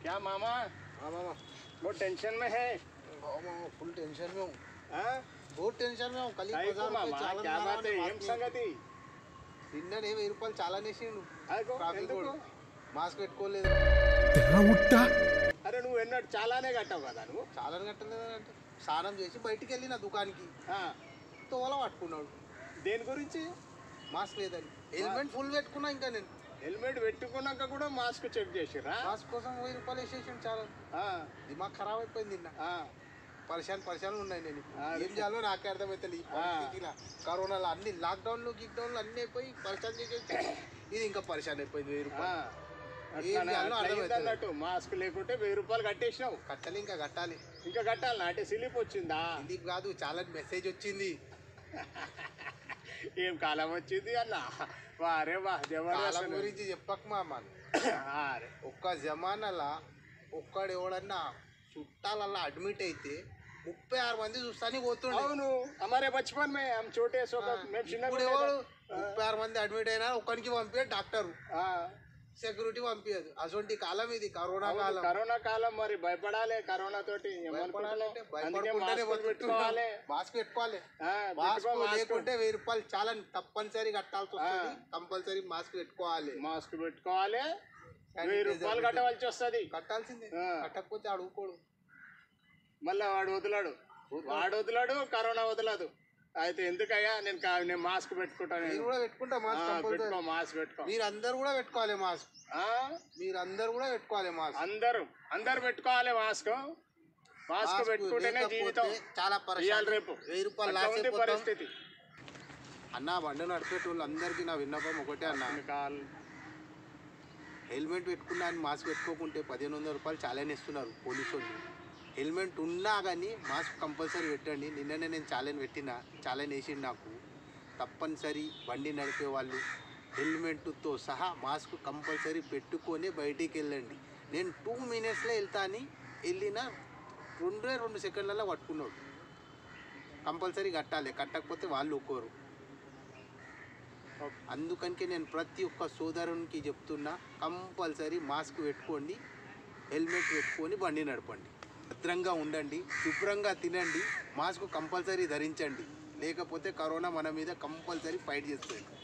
क्या मामा हाँ मामा बहुत टेंशन में है हाँ मामा फुल टेंशन में हूँ हाँ? बहुत टेंशन में हूँ कल काहे को मामा क्या बात है ఏం సంగతి నిన్ననే వెయ్యి రూపాయలు చాలా నేసిండు అదిగో, ట్రాఫిక్ ఎందుకు? రోడ్ మాస్క్ పెట్టుకోలేదు అరే నువ్వు ఎన్నో చాలానే కట్టావు కదా నువ్వు చాలా కట్టలేదు అంటే స్నానం చేసి బయటికి వెళ్ళిన దుకాణానికి ఆ, తోల పట్టుకున్నాడు దేని గురించి మాస్క్ లేదని హెల్మెట్ ఫుల్ పెట్టుకున్నా ఇంకా నేను హెల్మెట్ పెట్టుకున్నాక కూడా మాస్క్ చెక్ చేసిరా మాస్క్ కోసం వెయ్యి రూపాయలు వేసేసాను చాలా ఆ, దిమాగ్ ఖరాబ్ అయిపోయింది నిన్న ఆ, పరిశాన్ పరిశాన్ ఉన్నాయి నేను ఇప్పుడు. ఆ, ఏం చేయాలో నాకే అర్థమవుతుంది ఈ పరిస్థితిలో కరోనాలో అన్ని లాక్డౌన్లు గిక్డౌన్లు అన్ని అయిపోయి పరిశాన్ చేసేసి ఇది ఇంకా పరిశాన్ అయిపోయింది వెయ్యి ఆ. రూపాయలు అట్లానే, ఏం చేయాలో అట్లా అయింది అర్థమవుతలేదు. అన్నట్టు మాస్క్ లేకుంటే వెయ్యి రూపాయలు కట్టేసినావు కట్టాలి ఇంకా కట్టాలి ఇంకా కట్టాలి అంటే స్లిప్ వచ్చిందా ఇది కాదు చాలా మెసేజ్ వచ్చింది ఏం కాలం వచ్చింది అన్న వారే వా కాలం జబర్దస్త్ గురించి చెప్పక మామ అరే ఒక్క జమానాలా ఒక్కడు ఎవడన్నా చుట్టాలల్లా అడ్మిట్ అయితే ముప్పై ఆరు మంది చూస్తానికి పోతుండే అవును हमारे बचपन में हम छोटे सो మేము చిన్న ఇప్పుడు ఎవడు ముప్పై ఆరు మంది అడ్మిట్ అయినా ఒక్కరికి పంపించాడు డాక్టర్ సెక్యూరిటీ పంపించదు అటువంటి కాలం ఇది కరోనా కాలం కరోనా కాలం మరి భయపడాలి కరోనా తోటి ఏమనుకుంటున్నావు? భయపడాలంటే అందుకే భయపడకుండానే మాస్కులు పెట్టుకోవాలి మాస్క్ పెట్టుకోవాలి ఆ, మాస్క్ పెట్టుకో, మాస్క్ లేకుంటే వెయ్యి రూపాయలు చాలా తప్పనిసరి కట్టాల్సి వస్తుంది కంపల్సరీ మాస్క్ పెట్టుకోవాలి మాస్క్ పెట్టుకోవాలి వెయ్యి రూపాయలు కట్టవలసి వస్తుంది కట్టాల్సిందే ఆ. కట్టకపోతే అడుగుకోడు మళ్ళీ వాడు వదిలాడు వాడు వదిలాడు కరోనా వదలదు అయితే ఎందుకయ్యా నేను కా- నేను మాస్క్ పెట్టుకుంటాను మీరు కూడా పెట్టుకుంటా ఆ, మాస్క్ కంపల్సరీ పెట్టుకో మాస్క్ పెట్టుకో మీరు అందరు కూడా పెట్టుకోవాలి మాస్క్ ఆ? మీరు అందరు కూడా పెట్టుకోవాలి మాస్క్ అందరూ అందరు పెట్టుకోవాలి మాస్క్ మాస్క్ పెట్టుకుంటేనే జీవితం చాలా ఇవాళ పరిస్థితి రేపు వెయ్యి రూపాయలు అట్లా లాస్ ఉంది అయిపోతాం. పరిస్థితి అన్న బండి నడిపేటోళ్ళు అందరికీ నా విన్నపం ఒకటే అన్న కాల్ హెల్మెట్ పెట్టుకున్నా అని మాస్క్ పెట్టుకోకుంటే పదిహేను వందల రూపాయలు చాలానే ఇస్తున్నారు పోలీసు వాళ్ళు హెల్మెట్ ఉన్నా కానీ మాస్క్ కంపల్సరీ పెట్టండి నిన్ననే నేను చాలాని పెట్టిన చాలాని వేసిండు నాకు తప్పనిసరి బండి నడిపే వాళ్ళు హెల్మెట్తో సహా మాస్క్ కంపల్సరీ పెట్టుకొని బయటికి వెళ్ళండి నేను టూ మినిట్స్లో వెళ్తా అని వెళ్ళిన రెండే రెండు సెకండ్లలో పట్టుకున్నాడు కంపల్సరీ కట్టాలి కట్టకపోతే వాళ్ళు ఒక్కోరు అందుకనికే నేను ప్రతి ఒక్క సోదరునికి చెప్తున్నా కంపల్సరీ మాస్క్ పెట్టుకోండి హెల్మెట్ పెట్టుకొని బండి నడపండి భద్రంగా ఉండండి శుభ్రంగా తినండి మాస్క్ కంపల్సరీ ధరించండి లేకపోతే కరోనా మన మీద కంపల్సరీ ఫైట్ చేస్తుంది